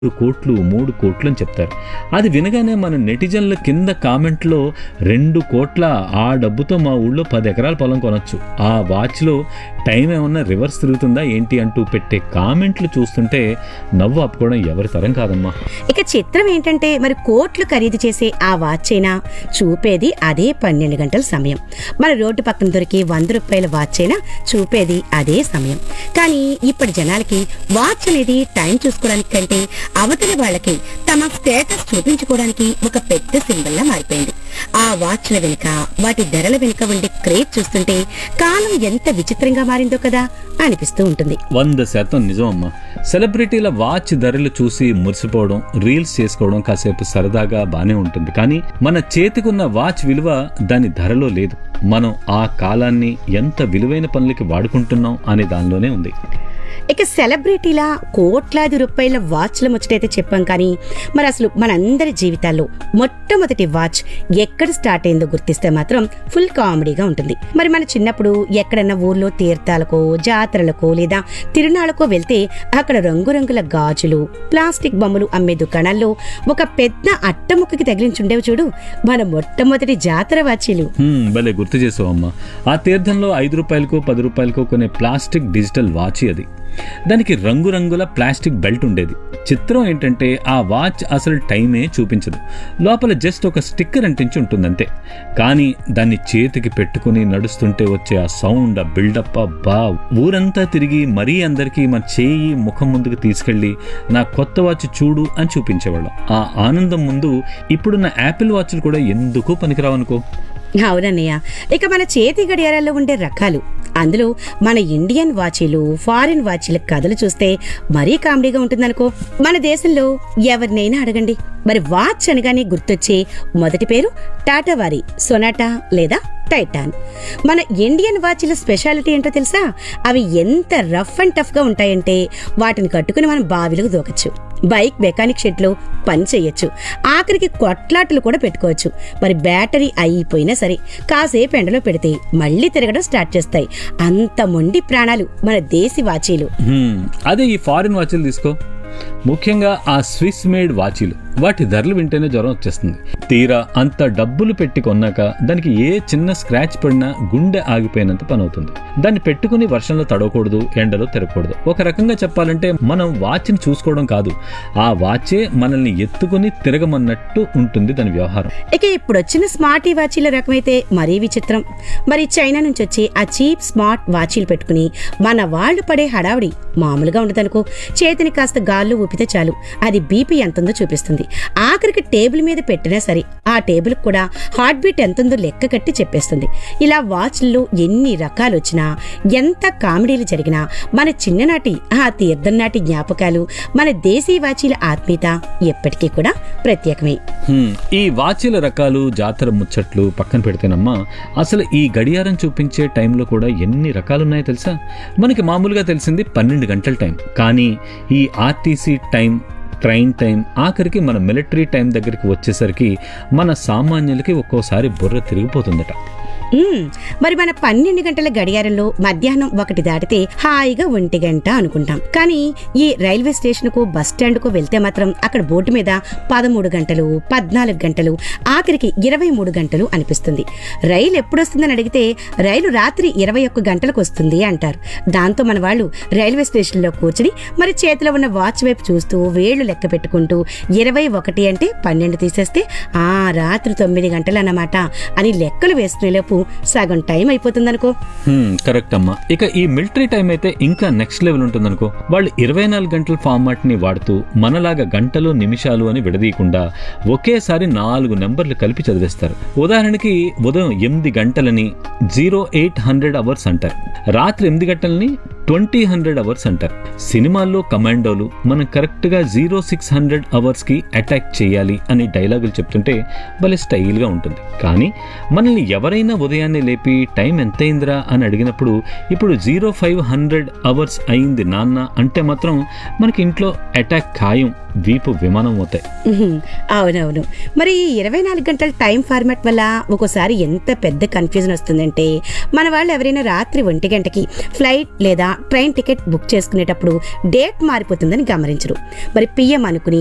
మూడు కోట్లు మూడు కోట్లు అని చెప్తారు అది వినగానే మన నెటిజన్ల కింద కామెంట్లో రెండు కోట్ల ఆ డబ్బుతో మా ఊళ్ళో పది ఎకరాల పొలం కొనొచ్చు ఆ వాచ్లో టైం ఏమన్నా రివర్స్ తిరుగుతుందా ఏంటి అంటూ పెట్టే కామెంట్లు చూస్తుంటే నవ్వు ఆపుకోవడం ఎవరి తరం కాదమ్మా ఇక చిత్రం ఏంటంటే మరి కోట్లు ఖరీదు చేసే ఆ వాచ్ అయినా చూపేది అదే పన్నెండు గంటల సమయం మన రోడ్డు పక్కన దొరికి వంద రూపాయల వాచ్ అయినా చూపేది అదే సమయం కానీ ఇప్పటి జనాలకి వాచ్ అనేది టైం చూసుకోవడానికి కంటే అవతలి వాళ్ళకి తమ స్టేటస్ చూపించుకోవడానికి ఒక పెద్ద సింబల్ లా మారిపోయింది ఆ వాచ్ల వెనుక వాటి ధరల వెనుక ఉండే క్రేజ్ చూస్తుంటే కాలం ఎంత విచిత్రంగా మారిందో కదా అనిపిస్తూ ఉంటుంది వంద శాతం నిజం అమ్మా సెలబ్రిటీల వాచ్ ధరలు చూసి మురిసిపోవడం రీల్స్ చేసుకోవడం కాసేపు సరదాగా బానే ఉంటుంది కానీ మన చేతికున్న వాచ్ విలువ దాని ధరలో లేదు మనం ఆ కాలాన్ని ఎంత విలువైన పనులకి వాడుకుంటున్నాం అనే దానిలోనే ఉంది ఇక సెలబ్రిటీల కోట్లాది రూపాయల వాచ్ల ముచ్చటైతే చెప్పాం కానీ మరి అసలు మనందరి జీవితాల్లో మొట్టమొదటి వాచ్ ఎక్కడ స్టార్ట్ అయిందో గుర్తిస్తే మాత్రం ఫుల్ కామెడీగా ఉంటుంది మరి మన చిన్నప్పుడు ఎక్కడన్నా ఊర్లో తీర్థాలకో జాతరలకో లేదా తిరునాళ్ళకో వెళ్తే అక్కడ రంగురంగుల గాజులు ప్లాస్టిక్ బొమ్మలు అమ్మే దుకాణాల్లో ఒక పెద్ద అట్టముక్కకి తగిలించుండేవి చూడు మన మొట్టమొదటి జాతర వాచీలు హ్మ్, భలే గుర్తు చేసావమ్మా ఆ తీర్థంలో ఐదు రూపాయలకు పది రూపాయలకు కొనే ప్లాస్టిక్ డిజిటల్ వాచ్ అది దానికి రంగురంగుల ప్లాస్టిక్ బెల్ట్ ఉండేది చిత్రం ఏంటంటే ఆ వాచ్ అసలు టైమే చూపించదు లోపల జస్ట్ ఒక స్టిక్కర్ అంటించి ఉంటుందంతే కానీ దాన్ని చేతికి పెట్టుకుని నడుస్తుంటే వచ్చే ఆ సౌండ్ ఆ బిల్డప్ అబ్బా ఊరంతా తిరిగి మరీ అందరికీ మన చేయి ముఖం ముందుకు తీసుకెళ్ళి నా కొత్త వాచ్ చూడు అని చూపించేవాళ్ళం ఆ ఆనందం ముందు ఇప్పుడున్న యాపిల్ వాచ్లు కూడా ఎందుకు పనికిరావనుకో అవునన్నయ్య ఇక మన చేతి గడియారాల్లో ఉండే రకాలు అందులో మన ఇండియన్ వాచీలు ఫారిన్ వాచీల కథలు చూస్తే మరీ కామెడీగా ఉంటుందనుకో మన దేశంలో ఎవరినైనా అడగండి మరి వాచ్ అనగానే గుర్తొచ్చే మొదటి పేరు టాటా వారి సొనాటా లేదా టైటాన్ మన ఇండియన్ వాచ్ల స్పెషాలిటీ ఏంటో తెలుసా అవి ఎంత రఫ్ అండ్ టఫ్ గా ఉంటాయంటే వాటిని కట్టుకుని మనం బావిలకు దూకచ్చు బైక్ మెకానిక్ షెడ్ లో పని చేయొచ్చు ఆఖరికి కొట్లాటలు కూడా పెట్టుకోవచ్చు మరి బ్యాటరీ అయిపోయినా సరే కాసేపు ఎండలో పెడితే మళ్ళీ తిరగడం స్టార్ట్ చేస్తాయి అంత మొండి ప్రాణాలు మన దేశీ వాచీలు హ్మ్, అదే ఈ ఫారిన్ వాచీలు తీసుకో ముఖ్యంగా ఆ స్విస్ మేడ్ వాచీలు వాటి ధరలు వింటేనే జ్వరం వచ్చేస్తుంది తీరా అంత డబ్బులు పెట్టి కొన్నాక దానికి ఏ చిన్న స్క్రాచ్ పడినా గుండె ఆగిపోయినంత పని అవుతుంది దాన్ని పెట్టుకుని వర్షంలో తడవకూడదు ఎండలో తిరగకూడదు ఒక రకంగా చెప్పాలంటే మనం వాచ్ని చూసుకోవడం కాదు ఆ వాచే మనల్ని ఎత్తుకుని తిరగమన్నట్టు ఉంటుంది దాని వ్యవహారం ఇక ఇప్పుడు వచ్చిన స్మార్ట్ ఈ వాచీల రకమైతే మరీ విచిత్రం మరి చైనా నుంచి వచ్చే ఆ చీప్ స్మార్ట్ వాచీలు పెట్టుకుని మన వాళ్ళు పడే హడావిడి మామూలుగా ఉండదనుకో చేతిని కాస్త గాల్లో ఊపితే చాలు అది బీపీ ఎంతుందో చూపిస్తుంది ఆఖరికి టేబుల్ మీద పెట్టినా సరే ఆ టేబుల్ కూడా హార్ట్ బీట్ ఎంతుందో లెక్క కట్టి చెప్పేస్తుంది ఇలా వాచ్ల్లో ఎన్ని రకాలు వచ్చినా ఎంత కామెడీలు జరిగినా మన చిన్ననాటి ఆ తీర్థం నాటి జ్ఞాపకాలు మన దేశీ వాచీల ఆత్మీయత ఎప్పటికీ కూడా ప్రత్యేకమే హ్మ్, ఈ వాచీల రకాలు జాతర ముచ్చట్లు పక్కన పెడితేనమ్మా అసలు ఈ గడియారం చూపించే టైంలో కూడా ఎన్ని రకాలున్నాయో తెలుసా మనకి మామూలుగా తెలిసింది పన్నెండు గంటల టైం కానీ ఈ ఆర్టీసీ టైం ట్రైన్ టైం ఆఖరికి మన మిలిటరీ టైం దగ్గరికి వచ్చేసరికి మన సామాన్యులకి ఒక్కోసారి బుర్ర తిరిగిపోతుందట మ్మ్. మరి మన పన్నెండు గంటల గడియారంలో మధ్యాహ్నం ఒకటి దాటితే హాయిగా ఒంటి గంట అనుకుంటాం కానీ ఈ రైల్వే స్టేషన్ కు బస్ స్టాండ్ కు వెళ్తే మాత్రం అక్కడ బోర్డు మీద పదమూడు గంటలు పద్నాలుగు గంటలు ఆఖరికి ఇరవై మూడు గంటలు అనిపిస్తుంది రైలు ఎప్పుడు వస్తుందని అడిగితే రైలు రాత్రి ఇరవై ఒక్క గంటలకు వస్తుంది అంటారు దాంతో మన వాళ్ళు రైల్వే స్టేషన్ లో కూర్చుని మరి చేతిలో ఉన్న వాచ్ వైపు చూస్తూ వేళ్లు లెక్క పెట్టుకుంటూ ఇరవై ఒకటి అంటే పన్నెండు తీసేస్తే ఆ రాత్రి తొమ్మిది గంటలు అన్నమాట అని లెక్కలు వేసుకునేలోపు సగం టైం అయిపోతుందనుకో హ్మ్, కరెక్ట్ అమ్మా ఇక ఈ మిలిటరీ టైం అయితే ఇంకా నెక్స్ట్ లెవెల్ ఉంటుందనుకో వాళ్ళు ఇరవై నాలుగు గంటల ఫార్మాట్ ని వాడుతూ మనలాగా గంటలు నిమిషాలు అని విడదీయకుండా ఒకేసారి నాలుగు నెంబర్లు కలిపి చదివేస్తారు ఉదాహరణకి ఉదయం ఎనిమిది గంటలని జీరో ఎయిట్ హండ్రెడ్ అవర్స్ అంటారు రాత్రి ఎనిమిది గంటలని ట్వంటీ హండ్రెడ్ అవర్స్ అంటారు సినిమాల్లో కమాండోలు మనం కరెక్ట్ గా జీరో సిక్స్ హండ్రెడ్ అవర్స్ కి అటాక్ చేయాలి అని డైలాగులు చెప్తుంటే భలే స్టైల్ గా ఉంటుంది కానీ మనల్ని ఎవరైనా ఉదయాన్నే లేపి టైం ఎంతైందిరా అని అడిగినప్పుడు ఇప్పుడు జీరో ఫైవ్ హండ్రెడ్ అవర్స్ అయింది నాన్న అంటే మాత్రం మనకి ఇంట్లో అటాక్ ఖాయం వీపు విమానం అవుతాయి ఉహుం, అవునవును మరి ఈ ఇరవై నాలుగు గంటల టైం ఫార్మాట్ వల్ల ఒక్కోసారి ఎంత పెద్ద కన్ఫ్యూజన్ వస్తుందంటే మన వాళ్ళు ఎవరైనా రాత్రి ఒంటి గంటకి ఫ్లైట్ లేదా ట్రైన్ టికెట్ బుక్ చేసుకునేటప్పుడు డేట్ మారిపోతుందని గమనించరు మరి పిఎం అనుకుని